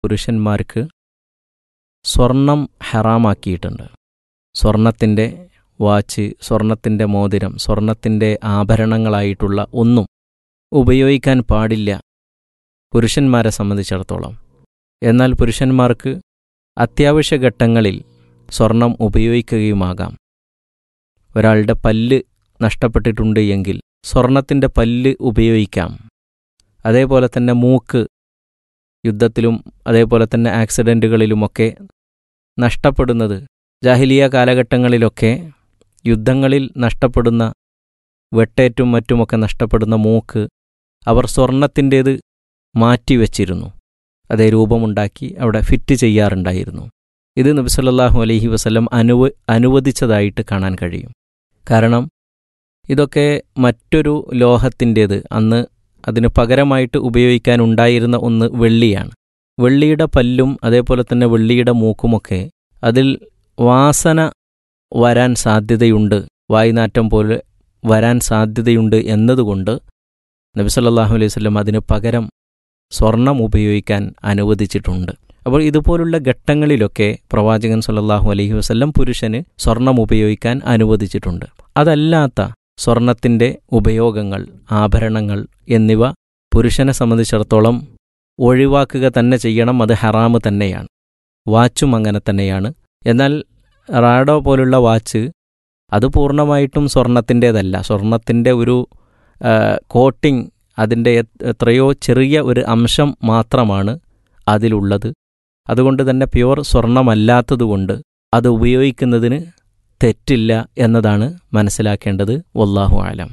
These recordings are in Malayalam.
പുരുഷന്മാർക്ക് സ്വർണം ഹറാമാക്കിയിട്ടുണ്ട് സ്വർണത്തിൻ്റെ വാച്ച് സ്വർണത്തിൻ്റെ മോതിരം സ്വർണത്തിൻ്റെ ആഭരണങ്ങളായിട്ടുള്ള ഒന്നും ഉപയോഗിക്കാൻ പാടില്ല പുരുഷന്മാരെ സംബന്ധിച്ചിടത്തോളം എന്നാൽ പുരുഷന്മാർക്ക് അത്യാവശ്യ ഘട്ടങ്ങളിൽ സ്വർണം ഉപയോഗിക്കുകയുമാകാം ഒരാളുടെ പല്ല് നഷ്ടപ്പെട്ടിട്ടുണ്ട് എങ്കിൽ സ്വർണത്തിൻ്റെ പല്ല് ഉപയോഗിക്കാം അതേപോലെ തന്നെ മൂക്ക് യുദ്ധത്തിലും അതേപോലെ തന്നെ ആക്സിഡൻറ്റുകളിലുമൊക്കെ നഷ്ടപ്പെടുന്നത് ജാഹിലിയ കാലഘട്ടങ്ങളിലൊക്കെ യുദ്ധങ്ങളിൽ നഷ്ടപ്പെടുന്ന വെട്ടേറ്റും മറ്റുമൊക്കെ നഷ്ടപ്പെടുന്ന മൂക്ക് അവർ സ്വർണത്തിൻ്റേത് മാറ്റിവെച്ചിരുന്നു അതേ രൂപമുണ്ടാക്കി അവിടെ ഫിറ്റ് ചെയ്യാറുണ്ടായിരുന്നു ഇത് നബിസല്ലാഹു അലൈഹി വസല്ലം അനുവ അനുവദിച്ചതായിട്ട് കാണാൻ കഴിയും കാരണം ഇതൊക്കെ മറ്റൊരു ലോഹത്തിൻ്റേത് അന്ന് അതിന് പകരമായിട്ട് ഉപയോഗിക്കാനുണ്ടായിരുന്ന ഒന്ന് വെള്ളിയാണ് വെള്ളിയുടെ പല്ലും അതേപോലെ തന്നെ വെള്ളിയുടെ മൂക്കുമൊക്കെ അതിൽ വാസന വരാൻ സാധ്യതയുണ്ട് വായുനാറ്റം പോലെ വരാൻ സാധ്യതയുണ്ട് എന്നതുകൊണ്ട് നബി സല്ലല്ലാഹു അലൈഹി വസല്ലം അതിന് പകരം സ്വർണം ഉപയോഗിക്കാൻ അനുവദിച്ചിട്ടുണ്ട് അപ്പോൾ ഇതുപോലുള്ള ഘട്ടങ്ങളിലൊക്കെ പ്രവാചകൻ സല്ലല്ലാഹു അലൈഹി വസല്ലം പുരുഷന് സ്വർണം ഉപയോഗിക്കാൻ അനുവദിച്ചിട്ടുണ്ട് അതല്ലാത്ത സ്വർണത്തിൻ്റെ ഉപയോഗങ്ങൾ ആഭരണങ്ങൾ എന്നിവ പുരുഷനെ സംബന്ധിച്ചിടത്തോളം ഒഴിവാക്കുക തന്നെ ചെയ്യണം അത് ഹറാമ് തന്നെയാണ് വാച്ചും അങ്ങനെ തന്നെയാണ് എന്നാൽ റാഡോ പോലുള്ള വാച്ച് അത് പൂർണ്ണമായിട്ടും സ്വർണത്തിൻ്റേതല്ല സ്വർണത്തിൻ്റെ ഒരു കോട്ടിംഗ് അതിൻ്റെ എത്രയോ ചെറിയ ഒരു അംശം മാത്രമാണ് അതിലുള്ളത് അതുകൊണ്ട് തന്നെ പ്യുവർ സ്വർണമല്ലാത്തതുകൊണ്ട് അത് ഉപയോഗിക്കുന്നതിന് തെറ്റില്ല എന്നതാണ് മനസ്സിലാക്കേണ്ടത് വല്ലാഹു ആലം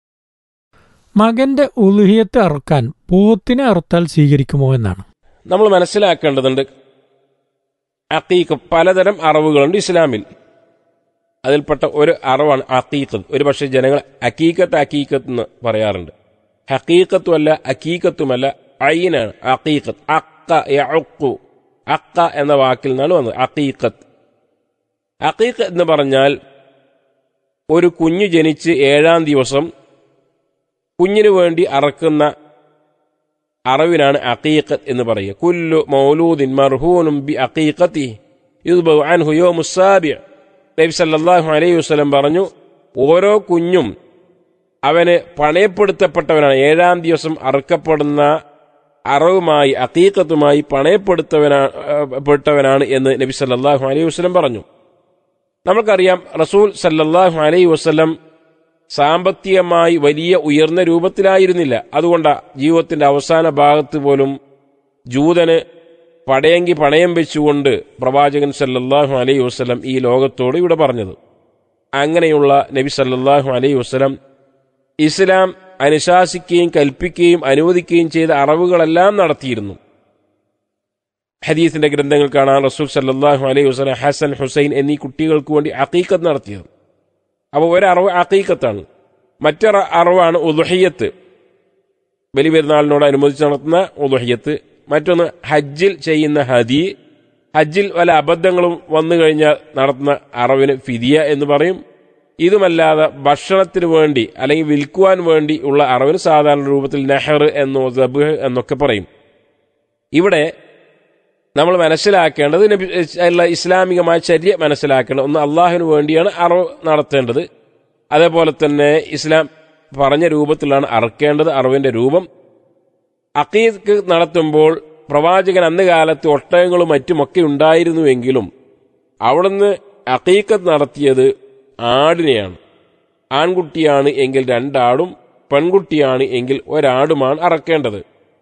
മകന്റെ ഉലുഹിയത്ത് അറുക്കാൻ പോത്തിനെ അറുത്താൽ സ്വീകരിക്കുമോ എന്നാണ് നമ്മൾ മനസ്സിലാക്കേണ്ടതുണ്ട് അക്കീക്ക് പലതരം അറവുകളുണ്ട് ഇസ്ലാമിൽ അതിൽപ്പെട്ട ഒരു അറവാണ് അക്കീക്കത്ത് ഒരു പക്ഷേ ജനങ്ങൾ അക്കീക്കത്ത് അക്കീക്കത്ത് എന്ന് പറയാറുണ്ട് ഹക്കീക്കത്തുമല്ല അക്കീക്കത്തുമല്ല അയിനാണ് അക്കീക്കത്ത് അക്ക യഉക്കു അക്ക എന്ന വാക്കിൽ നിന്നാണ് വന്നത് അക്കീക്കത്ത് അക്കീക്ക് എന്ന് പറഞ്ഞാൽ ഒരു കുഞ്ഞു ജനിച്ച് ഏഴാം ദിവസം കുഞ്ഞിനു വേണ്ടി അറക്കുന്ന അറവിനാണ് അക്കീക്കത്ത് എന്ന് പറയുക കുല്ലു മൗലൂദിൻ മർഹൂനും ബി അക്കീക്കത്തി യുദ്ബു അൻഹു യോമുസാബിയ നബി സല്ലല്ലാഹു അലൈഹി വസല്ലം പറഞ്ഞു ഓരോ കുഞ്ഞും അവന് പണയപ്പെടുത്തപ്പെട്ടവനാണ് ഏഴാം ദിവസം അറുക്കപ്പെടുന്ന അറവുമായി അക്കീക്കത്തുമായി പണയപ്പെടുത്തവനാണ് എന്ന് നബി സല്ലല്ലാഹു അലൈഹി വസല്ലം പറഞ്ഞു നമുക്കറിയാം റസൂൽ സല്ലല്ലാഹു അലൈഹി വസല്ലം സാമ്പത്തികമായി വലിയ ഉയർന്ന രൂപത്തിലായിരുന്നില്ല അതുകൊണ്ടാ ജീവിതത്തിന്റെ അവസാന ഭാഗത്ത് പോലും ജൂതന് പടയങ്കി പണയം വെച്ചുകൊണ്ട് പ്രവാചകൻ സല്ലല്ലാഹു അലൈഹി വസ്ലം ഈ ലോകത്തോട് ഇവിടെ പറഞ്ഞത് അങ്ങനെയുള്ള നബി സല്ലല്ലാഹു അലൈഹി വസ്ലം ഇസ്ലാം അനുശാസിക്കുകയും കൽപ്പിക്കുകയും അനുവദിക്കുകയും ചെയ്ത അറിവുകളെല്ലാം നടത്തിയിരുന്നു ഹദീസിന്റെ ഗ്രന്ഥങ്ങൾ കാണാൻ റസൂൽ സല്ലല്ലാഹു അലൈഹി വസ്ലം ഹസൻ ഹുസൈൻ എന്നീ കുട്ടികൾക്ക് വേണ്ടി അക്കീക്കത്ത് നടത്തിയത് അപ്പോൾ ഒരറിവ് അക്കീക്കത്താണ് മറ്റൊരു അറിവാണ് ഉദുഹിയത്ത് ബലി പെരുന്നാളിനോട് അനുബന്ധിച്ച് നടത്തുന്ന ഉദുഹിയത്ത് മറ്റൊന്ന് ഹജ്ജിൽ ചെയ്യുന്ന ഹദി ഹജ്ജിൽ വല്ല അബദ്ധങ്ങളും വന്നു കഴിഞ്ഞാൽ നടത്തുന്ന അറവിന് ഫിദിയ എന്ന് പറയും ഇതുമല്ലാതെ ഭക്ഷണത്തിന് വേണ്ടി അല്ലെങ്കിൽ വിൽക്കുവാൻ വേണ്ടി ഉള്ള അറവിന് സാധാരണ രൂപത്തിൽ നെഹർ എന്നോ ദബ് എന്നൊക്കെ പറയും ഇവിടെ നമ്മൾ മനസ്സിലാക്കേണ്ടത് നബി ഇസ്ലാമികമായ ചര്യ മനസ്സിലാക്കേണ്ടത് ഒന്ന് അള്ളാഹുവിന് വേണ്ടിയാണ് അറവ് നടത്തേണ്ടത് അതേപോലെ തന്നെ ഇസ്ലാം പറഞ്ഞ രൂപത്തിലാണ് അറക്കേണ്ടത് അറിവിന്റെ രൂപം അക്കീക്ക് നടത്തുമ്പോൾ പ്രവാചകൻ അന്ന് കാലത്ത് ഒട്ടകങ്ങളും മറ്റുമൊക്കെ ഉണ്ടായിരുന്നുവെങ്കിലും അവിടുന്ന് അക്കീക്കത്ത് നടത്തിയത് ആടിനെയാണ് ആൺകുട്ടിയാണ് എങ്കിൽ രണ്ടാടും പെൺകുട്ടിയാണ് എങ്കിൽ ഒരാടുമാണ് അറക്കേണ്ടത്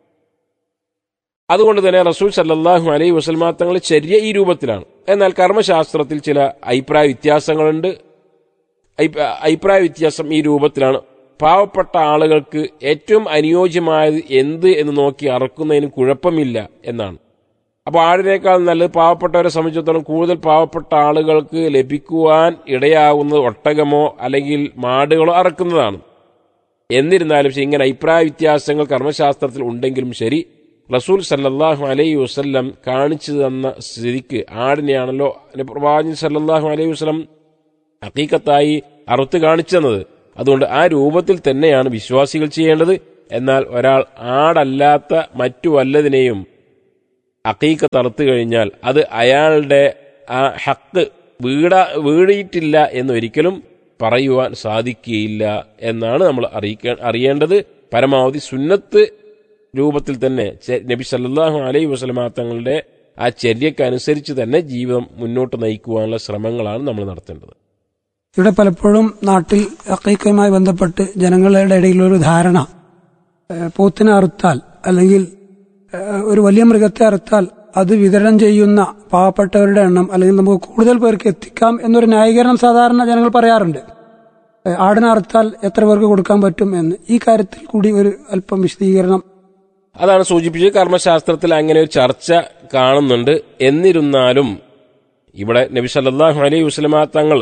അതുകൊണ്ട് തന്നെ റസൂൽ സല്ലാഹു അലൈഹി വസൽമാ തങ്ങൾ ചെറിയ ഈ രൂപത്തിലാണ് എന്നാൽ കർമ്മശാസ്ത്രത്തിൽ ചില അഭിപ്രായ വ്യത്യാസങ്ങളുണ്ട് അഭിപ്രായ വ്യത്യാസം ഈ രൂപത്തിലാണ് പാവപ്പെട്ട ആളുകൾക്ക് ഏറ്റവും അനുയോജ്യമായത് എന്ത് എന്ന് നോക്കി അറക്കുന്നതിന് കുഴപ്പമില്ല എന്നാണ് അപ്പോൾ ആടിനേക്കാൾ നല്ലത് പാവപ്പെട്ടവരെ സംബന്ധിച്ചിടത്തോളം കൂടുതൽ പാവപ്പെട്ട ആളുകൾക്ക് ലഭിക്കുവാൻ ഇടയാകുന്നത് ഒട്ടകമോ അല്ലെങ്കിൽ മാടുകളോ അറക്കുന്നതാണ് എന്നിരുന്നാലും ഇങ്ങനെ അഭിപ്രായ വ്യത്യാസങ്ങൾ കർമ്മശാസ്ത്രത്തിൽ ഉണ്ടെങ്കിലും ശരി റസൂൽ സല്ലല്ലാഹു അലൈഹി വസ്ല്ലം കാണിച്ചു തന്ന സ്ഥിതിക്ക് ആടിനെയാണല്ലോ പ്രവാചകൻ സല്ലല്ലാഹു അലൈഹി വസ്ലം ഹക്കീക്കത്തായി അറുത്ത് കാണിച്ചു തന്നത് അതുകൊണ്ട് ആ രൂപത്തിൽ തന്നെയാണ് വിശ്വാസികൾ ചെയ്യേണ്ടത് എന്നാൽ ഒരാൾ ആടല്ലാത്ത മറ്റു വല്ലതിനെയും അക്കീക്കത്ത് അറുത്ത് കഴിഞ്ഞാൽ അത് അയാളുടെ ആ ഹക്ക് വീട വീടിയിട്ടില്ല എന്നൊരിക്കലും പറയുവാൻ സാധിക്കുകയില്ല എന്നാണ് നമ്മൾ അറിയിക്ക അറിയേണ്ടത് പരമാവധി സുന്നത്ത് രൂപത്തിൽ തന്നെ ചെ- നബി സല്ലല്ലാഹു അലൈഹി വസല്ലമ തങ്ങളുടെ ആ ചര്യക്കനുസരിച്ച് തന്നെ ജീവിതം മുന്നോട്ട് നയിക്കുവാനുള്ള ശ്രമങ്ങളാണ് നമ്മൾ നടത്തേണ്ടത് ഇവിടെ പലപ്പോഴും നാട്ടിൽ അക്കൈക്കയുമായി ബന്ധപ്പെട്ട് ജനങ്ങളുടെ ഇടയിലൊരു ധാരണ ഏഹ്, പോത്തിനെ അറുത്താൽ അല്ലെങ്കിൽ ഏഹ്, ഒരു വലിയ മൃഗത്തെ അറുത്താൽ അത് വിതരണം ചെയ്യുന്ന പാവപ്പെട്ടവരുടെ എണ്ണം അല്ലെങ്കിൽ നമുക്ക് കൂടുതൽ പേർക്ക് എത്തിക്കാം എന്നൊരു ന്യായീകരണം സാധാരണ ജനങ്ങൾ പറയാറുണ്ട് ഏഹ്, ആടിനെ അറുത്താൽ എത്ര പേർക്ക് കൊടുക്കാൻ പറ്റും എന്ന് ഈ കാര്യത്തിൽ കൂടി ഒരു അല്പം വിശദീകരണം അതാണ് സൂചിപ്പിച്ചത് കർമ്മശാസ്ത്രത്തിൽ അങ്ങനെ ഒരു ചർച്ച കാണുന്നുണ്ട് എന്നിരുന്നാലും ഇവിടെ നബി സല്ലല്ലാഹു അലൈഹി വസല്ലമ തങ്ങൾ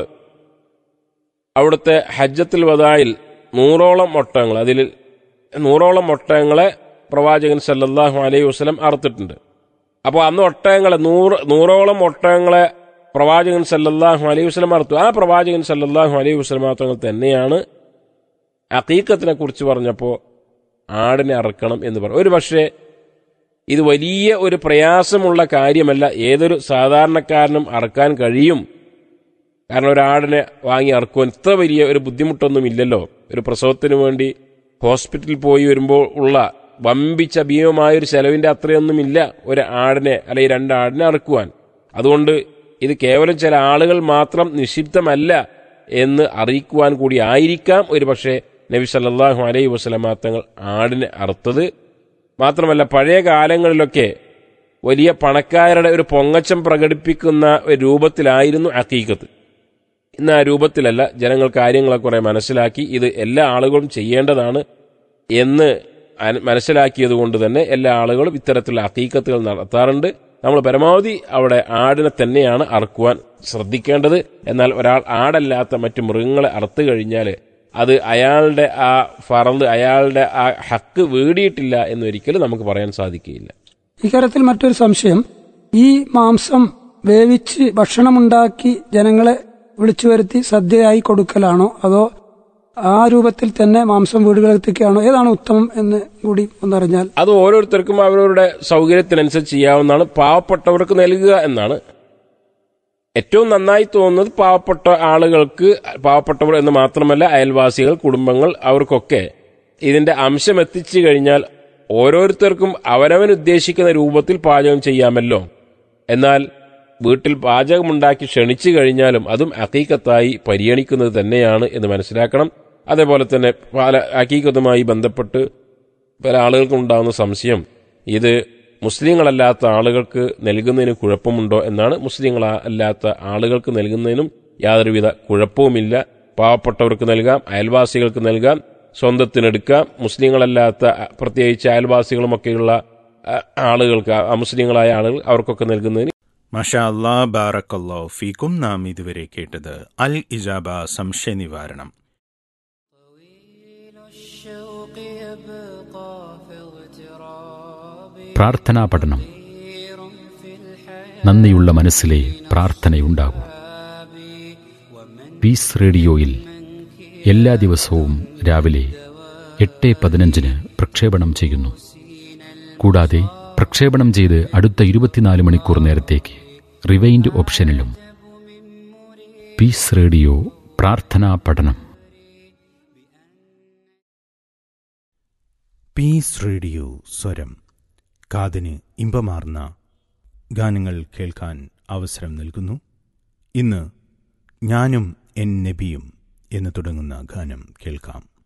അവിടുത്തെ ഹജ്ജത്തുൽ വദായിൽ നൂറോളം ഒട്ടകങ്ങൾ അതിൽ നൂറോളം ഒട്ടകങ്ങളെ പ്രവാചകൻ സല്ലല്ലാഹു അലൈഹി വസല്ലം അറുത്തിട്ടുണ്ട് അപ്പോൾ അന്ന് ഒട്ടകങ്ങളെ നൂറ് നൂറോളം ഒട്ടകങ്ങളെ പ്രവാചകൻ സല്ലല്ലാഹു അലൈഹി വസല്ലം അറുത്തു ആ പ്രവാചകൻ സല്ലല്ലാഹു അലൈഹി വസല്ലം തങ്ങൾ തന്നെയാണ് അക്കീക്കത്തിനെ കുറിച്ച് പറഞ്ഞപ്പോൾ ആടിനെ അറക്കണം എന്ന് പറഞ്ഞു ഒരു പക്ഷേ ഇത് വലിയ ഒരു പ്രയാസമുള്ള കാര്യമല്ല ഏതൊരു സാധാരണക്കാരനും അറക്കാൻ കഴിയും കാരണം ഒരു ആടിനെ വാങ്ങി അറക്കുവാൻ ഇത്ര വലിയ ഒരു ബുദ്ധിമുട്ടൊന്നും ഇല്ലല്ലോ ഒരു പ്രസവത്തിന് വേണ്ടി ഹോസ്പിറ്റലിൽ പോയി വരുമ്പോൾ ഉള്ള വമ്പിച്ച ഭീമമായ ഒരു ചെലവിന്റെ അത്രയൊന്നുമില്ല ഒരു ആടിനെ അല്ലെങ്കിൽ രണ്ട് ആടിനെ അറക്കുവാൻ അതുകൊണ്ട് ഇത് കേവലം ചില ആളുകൾ മാത്രം നിഷിദ്ധമല്ല എന്ന് അറിയിക്കുവാൻ കൂടി ആയിരിക്കാം ഒരു പക്ഷേ നബി സല്ലല്ലാഹു അലൈഹി വസല്ലമ തങ്ങൾ ആടിനെ അറുത്തത് മാത്രമല്ല പഴയ കാലങ്ങളിലൊക്കെ വലിയ പണക്കാരുടെ ഒരു പൊങ്ങച്ചം പ്രകടിപ്പിക്കുന്ന ഒരു രൂപത്തിലായിരുന്നു അക്കീക്കത്ത് ഇന്ന് ആ രൂപത്തിലല്ല ജനങ്ങൾ കാര്യങ്ങളെ കുറെ മനസ്സിലാക്കി ഇത് എല്ലാ ആളുകളും ചെയ്യേണ്ടതാണ് എന്ന് അന- മനസ്സിലാക്കിയത് കൊണ്ട് തന്നെ എല്ലാ ആളുകളും ഇത്തരത്തിലുള്ള അക്കീക്കത്തുകൾ നടത്താറുണ്ട് നമ്മൾ പരമാവധി അവിടെ ആടിനെ തന്നെയാണ് അറുക്കുവാൻ ശ്രദ്ധിക്കേണ്ടത് എന്നാൽ ഒരാൾ ആടല്ലാത്ത മറ്റു മൃഗങ്ങളെ അറുത്തു കഴിഞ്ഞാൽ അത് അയാളുടെ ആ ഫറന്ന് അയാളുടെ ആ ഹക്ക് വീടിയിട്ടില്ല എന്നൊരിക്കലും നമുക്ക് പറയാൻ സാധിക്കുകയില്ല ഇക്കാര്യത്തിൽ മറ്റൊരു സംശയം ഈ മാംസം വേവിച്ച് ഭക്ഷണമുണ്ടാക്കി ജനങ്ങളെ വിളിച്ചു വരുത്തി സദ്യയായി കൊടുക്കലാണോ അതോ ആ രൂപത്തിൽ തന്നെ മാംസം വീടുകളിലെത്തിക്കുകയാണോ ഏതാണ് ഉത്തമം എന്ന് കൂടി ഒന്നറിഞ്ഞാൽ അത് ഓരോരുത്തർക്കും അവരവരുടെ സൗകര്യത്തിനനുസരിച്ച് ചെയ്യാവുന്നതാണ് പാവപ്പെട്ടവർക്ക് നൽകുക എന്നാണ് ഏറ്റവും നന്നായി തോന്നുന്നത് പാവപ്പെട്ട ആളുകൾക്ക് പാവപ്പെട്ടവർ എന്ന് മാത്രമല്ല അയൽവാസികൾ കുടുംബങ്ങൾ അവർക്കൊക്കെ ഇതിന്റെ അംശം എത്തിച്ചു കഴിഞ്ഞാൽ ഓരോരുത്തർക്കും അവനവൻ ഉദ്ദേശിക്കുന്ന രൂപത്തിൽ പാചകം ചെയ്യാമല്ലോ എന്നാൽ വീട്ടിൽ പാചകമുണ്ടാക്കി ക്ഷണിച്ചു കഴിഞ്ഞാലും അതും അക്കീക്കത്തായി പരിഗണിക്കുന്നത് തന്നെയാണ് എന്ന് മനസ്സിലാക്കണം അതേപോലെ തന്നെ പല അക്കീക്കത്തുമായി ബന്ധപ്പെട്ട് പല ആളുകൾക്കും ഉണ്ടാകുന്ന സംശയം ഇത് മുസ്ലിങ്ങളല്ലാത്ത ആളുകൾക്ക് നൽകുന്നതിന് കുഴപ്പമുണ്ടോ എന്നാണ് മുസ്ലിങ്ങളല്ലാത്ത ആളുകൾക്ക് നൽകുന്നതിനും യാതൊരുവിധ കുഴപ്പവുമില്ല പാവപ്പെട്ടവർക്ക് നൽകാം അയൽവാസികൾക്ക് നൽകാം സ്വന്തത്തിനെടുക്കാം മുസ്ലിങ്ങളല്ലാത്ത അ, പ്രത്യേകിച്ച് അയൽവാസികളുമൊക്കെയുള്ള അ, ആളുകൾക്ക് അ, അമുസ്ലിങ്ങളായ ആളുകൾ അവർക്കൊക്കെ നൽകുന്നതിന് മഷാ അല്ലാ ബാറക്കല്ലാ ഫീക്കും നാം ഇതുവരെ കേട്ടത് അൽ ഇജാബ സംശയ നിവാരണം الشوق يبقى في اغتراب പ്രാർത്ഥനാ പഠനം خير في الحياة നന്ദിയുള്ള മനസ്സിലെ പ്രാർത്ഥനയുണ്ടാകൂ പീസ് റേഡിയോയിൽ എല്ലാ ദിവസവും രാവിലെ എട്ട് പതിനഞ്ചിന് പ്രക്ഷേപണം ചെയ്യുന്നു കൂടാതെ പ്രക്ഷേപണം ചെയ്ത് അടുത്ത ഇരുപത്തിനാല് മണിക്കൂർ നേരത്തേക്ക് റിവൈൻഡ് ഓപ്ഷനിലും പീസ് റേഡിയോ പ്രാർത്ഥനാ പഠനം പീസ് റേഡിയോ സ്വരം കാതിന് ഇമ്പമാർന്ന ഗാനങ്ങൾ കേൾക്കാൻ അവസരം നൽകുന്നു ഇന്ന് ഞാനും എൻ നബിയും എന്ന് തുടങ്ങുന്ന ഗാനം കേൾക്കാം